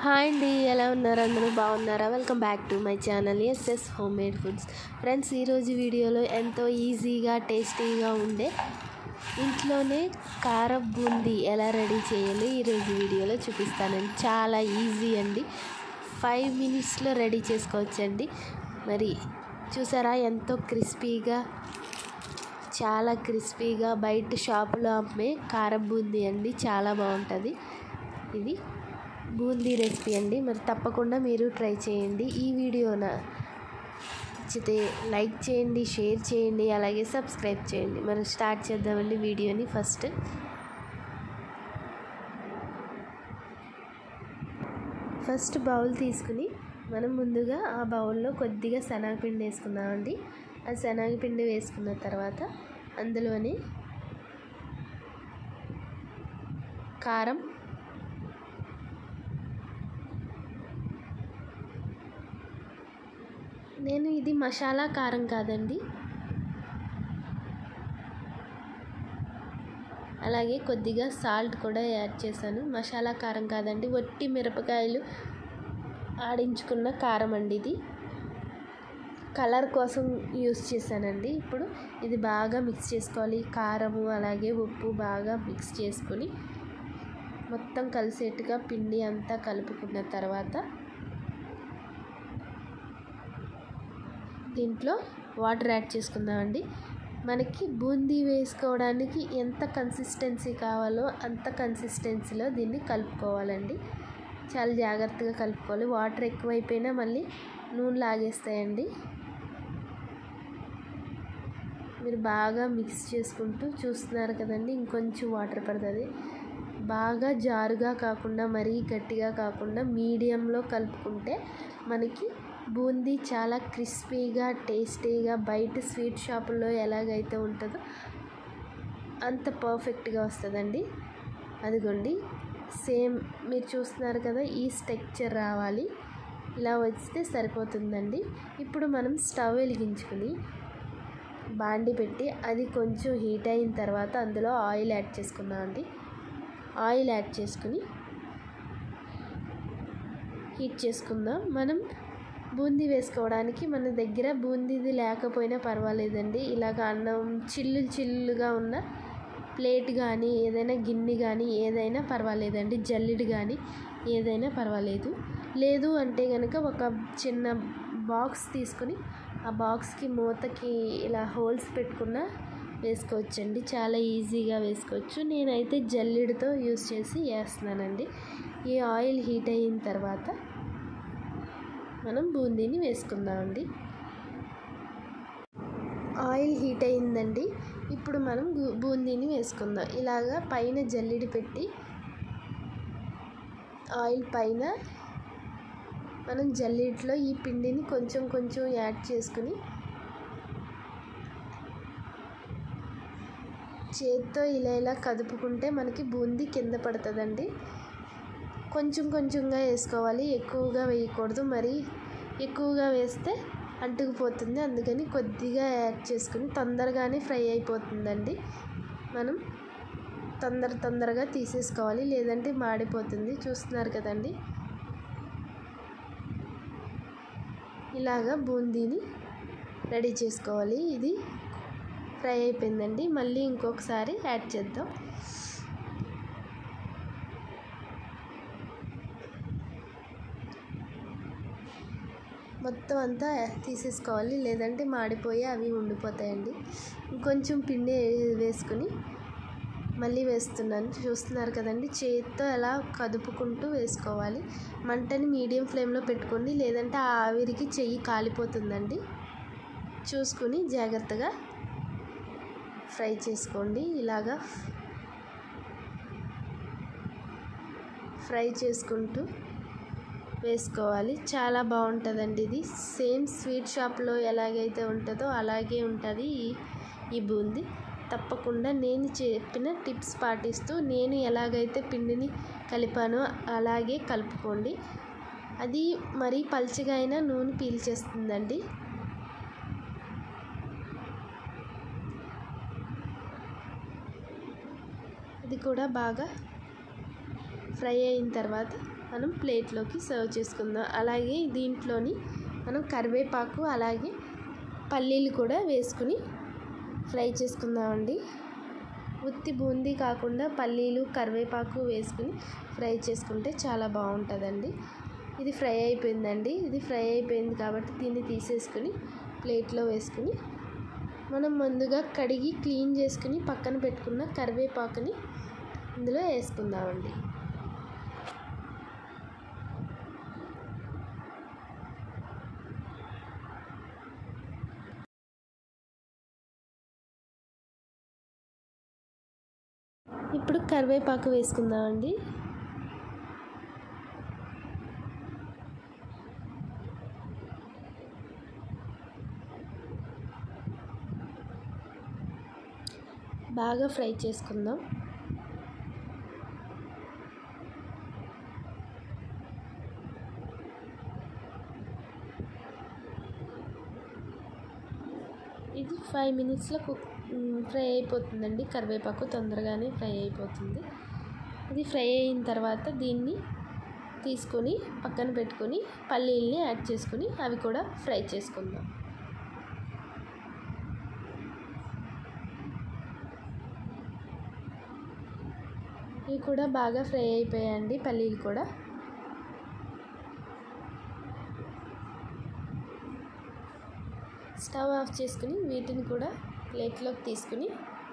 hi అండి ఎలా ఉన్నారు అందరూ బాగున్నారా welcome back to my channel SS home made foods friends ఈరోజు వీడియోలో ఎంతో ఈజీగా టేస్టీగా ఉండే ఇంట్లోనే కారం బూందీ ఎలా రెడీ చేయాలి ఈరోజు వీడియోలో చూపిస్తానండి చాలా ఈజీ అండి ఫైవ్ మినిట్స్లో రెడీ చేసుకోవచ్చండి మరి చూసారా ఎంతో క్రిస్పీగా చాలా క్రిస్పీగా బయట షాపులో అమ్మే కారం బూందీ అండి చాలా బాగుంటుంది ఇది బూందీ రెసిపీ అండి మరి తప్పకుండా మీరు ట్రై చేయండి ఈ వీడియో నచ్చితే లైక్ చేయండి షేర్ చేయండి అలాగే సబ్స్క్రైబ్ చేయండి మనం స్టార్ట్ చేద్దామండి వీడియోని ఫస్ట్ ఫస్ట్ బౌల్ తీసుకుని మనం ముందుగా ఆ బౌల్లో కొద్దిగా శనగపిండి వేసుకుందామండి ఆ శనగపిండి వేసుకున్న తర్వాత అందులోని కారం నేను ఇది మసాలా కారం కాదండి అలాగే కొద్దిగా సాల్ట్ కూడా యాడ్ చేశాను మసాలా కారం కాదండి వట్టి మిరపకాయలు ఆడించుకున్న కారం అండి ఇది కలర్ కోసం యూస్ చేశానండి ఇప్పుడు ఇది బాగా మిక్స్ చేసుకోవాలి కారము అలాగే ఉప్పు బాగా మిక్స్ చేసుకొని మొత్తం కలిసేట్టుగా పిండి అంతా కలుపుకున్న తర్వాత దీంట్లో వాటర్ యాడ్ చేసుకుందామండి మనకి బూందీ వేసుకోవడానికి ఎంత కన్సిస్టెన్సీ కావాలో అంత కన్సిస్టెన్సీలో దీన్ని కలుపుకోవాలండి చాలా జాగ్రత్తగా కలుపుకోవాలి వాటర్ ఎక్కువైపోయినా మళ్ళీ నూనె లాగేస్తాయండి మీరు బాగా మిక్స్ చేసుకుంటూ చూస్తున్నారు కదండి ఇంకొంచెం వాటర్ పడుతుంది బాగా జారుగా కాకుండా మరీ గట్టిగా కాకుండా మీడియంలో కలుపుకుంటే మనకి బూందీ చాలా క్రిస్పీగా టేస్టీగా బయట స్వీట్ షాపుల్లో ఎలాగైతే ఉంటుందో అంత పర్ఫెక్ట్గా వస్తుందండి అదిగోండి సేమ్ మీరు చూస్తున్నారు కదా ఈ స్ట్రక్చర్ రావాలి ఇలా వస్తే సరిపోతుందండి ఇప్పుడు మనం స్టవ్ వెలిగించుకుని బాండి పెట్టి అది కొంచెం హీట్ అయిన తర్వాత అందులో ఆయిల్ యాడ్ చేసుకుందామండి ఆయిల్ యాడ్ చేసుకుని హీట్ చేసుకుందాం మనం బూందీ వేసుకోవడానికి మన దగ్గర బూందీది లేకపోయినా పర్వాలేదండి ఇలాగ అన్నం చిల్లు చిల్లుగా ఉన్న ప్లేట్ కానీ ఏదైనా గిన్నె కానీ ఏదైనా పర్వాలేదండి జల్లెడు కానీ ఏదైనా పర్వాలేదు లేదు అంటే కనుక ఒక చిన్న బాక్స్ తీసుకుని ఆ బాక్స్కి మూతకి ఇలా హోల్స్ పెట్టుకున్న వేసుకోవచ్చండి చాలా ఈజీగా వేసుకోవచ్చు నేనైతే జల్లెడతో యూస్ చేసి వేస్తున్నానండి ఈ ఆయిల్ హీట్ అయిన తర్వాత మనం బూందీని వేసుకుందామండి ఆయిల్ హీట్ అయిందండి ఇప్పుడు మనం బూందీని వేసుకుందాం ఇలాగా పైన జల్లిడి పెట్టి ఆయిల్ పైన మనం జల్లిట్లో ఈ పిండిని కొంచెం కొంచెం యాడ్ చేసుకుని చేత్తో ఇలా ఇలా కదుపుకుంటే మనకి బూందీ కింద పడుతుందండి కొంచెం కొంచెంగా వేసుకోవాలి ఎక్కువగా వేయకూడదు మరి ఎక్కువగా వేస్తే అంటుకుపోతుంది అందుకని కొద్దిగా యాడ్ చేసుకుని తొందరగానే ఫ్రై అయిపోతుందండి మనం తొందర తొందరగా తీసేసుకోవాలి లేదంటే మాడిపోతుంది చూస్తున్నారు కదండి ఇలాగా బూందీని రెడీ చేసుకోవాలి ఇది ఫ్రై అయిపోయిందండి మళ్ళీ ఇంకొకసారి యాడ్ చేద్దాం మొత్తం అంతా తీసేసుకోవాలి లేదంటే మాడిపోయి అవి ఉండిపోతాయండి ఇంకొంచెం పిండి వేసుకుని మళ్ళీ వేస్తున్నాను చూస్తున్నారు కదండి చేతితో ఎలా కదుపుకుంటూ వేసుకోవాలి మంటని మీడియం ఫ్లేమ్లో పెట్టుకోండి లేదంటే ఆ ఆవిరికి చెయ్యి కాలిపోతుందండి చూసుకుని జాగ్రత్తగా ఫ్రై చేసుకోండి ఇలాగా ఫ్రై చేసుకుంటూ వేసుకోవాలి చాలా బాగుంటుందండి ఇది సేమ్ స్వీట్ షాప్లో ఎలాగైతే ఉంటుందో అలాగే ఉంటుంది ఈ ఈ బూందీ తప్పకుండా నేను చెప్పిన టిప్స్ పాటిస్తూ నేను ఎలాగైతే పిండిని కలిపానో అలాగే కలుపుకోండి అది మరీ పల్చగా అయినా నూనె పీల్చేస్తుందండి ఇది కూడా బాగా ఫ్రై అయిన తర్వాత మనం ప్లేట్లోకి సర్వ్ చేసుకుందాం అలాగే దీంట్లోని మనం కరివేపాకు అలాగే పల్లీలు కూడా వేసుకుని ఫ్రై చేసుకుందామండి ఉత్తి బూందీ కాకుండా పల్లీలు కరివేపాకు వేసుకుని ఫ్రై చేసుకుంటే చాలా బాగుంటుందండి ఇది ఫ్రై అయిపోయిందండి ఇది ఫ్రై అయిపోయింది కాబట్టి దీన్ని తీసేసుకుని ప్లేట్లో వేసుకుని మనం ముందుగా కడిగి క్లీన్ చేసుకుని పక్కన పెట్టుకున్న కరివేపాకుని ఇందులో వేసుకుందామండి ఇప్పుడు కరివేపాకు వేసుకుందామండి బాగా ఫ్రై చేసుకుందాం ఇది ఫైవ్ మినిట్స్లో కుక్ ఫ్రై అయిపోతుందండి కరివేపాకు తొందరగానే ఫ్రై అయిపోతుంది ఇది ఫ్రై అయిన తర్వాత దీన్ని తీసుకొని పక్కన పెట్టుకొని పల్లీల్ని యాడ్ చేసుకొని అవి కూడా ఫ్రై చేసుకుందాం ఇవి కూడా బాగా ఫ్రై అయిపోయాయండి పల్లీలు కూడా స్టవ్ ఆఫ్ చేసుకుని వీటిని కూడా ప్లేట్లోకి తీసుకుని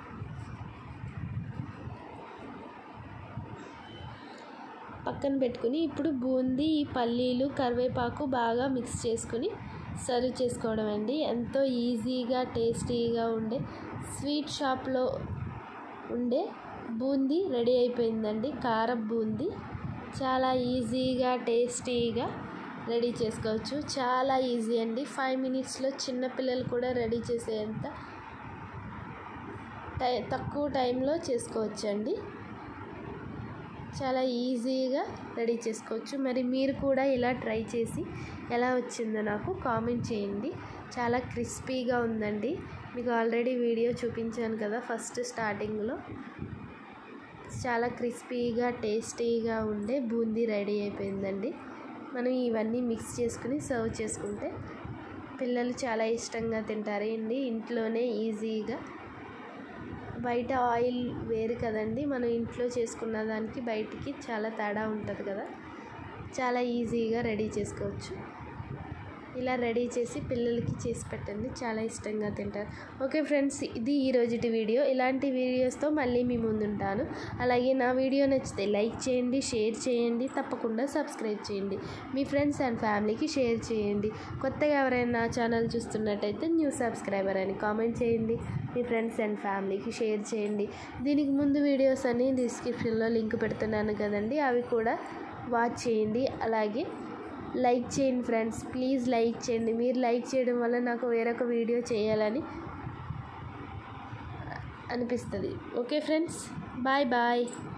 పక్కన పెట్టుకుని ఇప్పుడు బూందీ ఈ పల్లీలు కరివేపాకు బాగా మిక్స్ చేసుకుని సర్వ్ చేసుకోవడం అండి ఎంతో ఈజీగా టేస్టీగా ఉండే స్వీట్ షాప్లో ఉండే బూందీ రెడీ అయిపోయిందండి కారం బూందీ చాలా ఈజీగా టేస్టీగా రెడీ చేసుకోవచ్చు చాలా ఈజీ అండి ఫైవ్ మినిట్స్లో చిన్నపిల్లలు కూడా రెడీ చేసేంత టై తక్కువ టైంలో చేసుకోవచ్చండి చాలా ఈజీగా రెడీ చేసుకోవచ్చు మరి మీరు కూడా ఇలా ట్రై చేసి ఎలా వచ్చిందో నాకు కామెంట్ చేయండి చాలా క్రిస్పీగా ఉందండి మీకు ఆల్రెడీ వీడియో చూపించాను కదా ఫస్ట్ స్టార్టింగ్లో చాలా క్రిస్పీగా టేస్టీగా ఉండే బూందీ రెడీ అయిపోయిందండి మనం ఇవన్నీ మిక్స్ చేసుకుని సర్వ్ చేసుకుంటే పిల్లలు చాలా ఇష్టంగా తింటారండి ఇంట్లోనే ఈజీగా బయట ఆయిల్ వేరు కదండి మనం ఇంట్లో చేసుకున్న దానికి బయటికి చాలా తేడా ఉంటుంది కదా చాలా ఈజీగా రెడీ చేసుకోవచ్చు ఇలా రెడీ చేసి పిల్లలకి చేసి పెట్టండి చాలా ఇష్టంగా తింటారు ఓకే ఫ్రెండ్స్ ఇది ఈ రోజుటి వీడియో ఇలాంటి వీడియోస్తో మళ్ళీ మీ ముందుంటాను అలాగే నా వీడియో నచ్చితే లైక్ చేయండి షేర్ చేయండి తప్పకుండా సబ్స్క్రైబ్ చేయండి మీ ఫ్రెండ్స్ అండ్ ఫ్యామిలీకి షేర్ చేయండి కొత్తగా ఎవరైనా నా ఛానల్ చూస్తున్నట్టయితే న్యూ సబ్స్క్రైబర్ అని కామెంట్ చేయండి మీ ఫ్రెండ్స్ అండ్ ఫ్యామిలీకి షేర్ చేయండి దీనికి ముందు వీడియోస్ అన్ని డిస్క్రిప్షన్లో లింక్ పెడుతున్నాను కదండి అవి కూడా వాచ్ చేయండి అలాగే లైక్ చేయండి ఫ్రెండ్స్ ప్లీజ్ లైక్ చేయండి మీరు లైక్ చేయడం వల్ల నాకు వేరొక వీడియో చేయాలని అనిపిస్తుంది ఓకే ఫ్రెండ్స్ బాయ్ బాయ్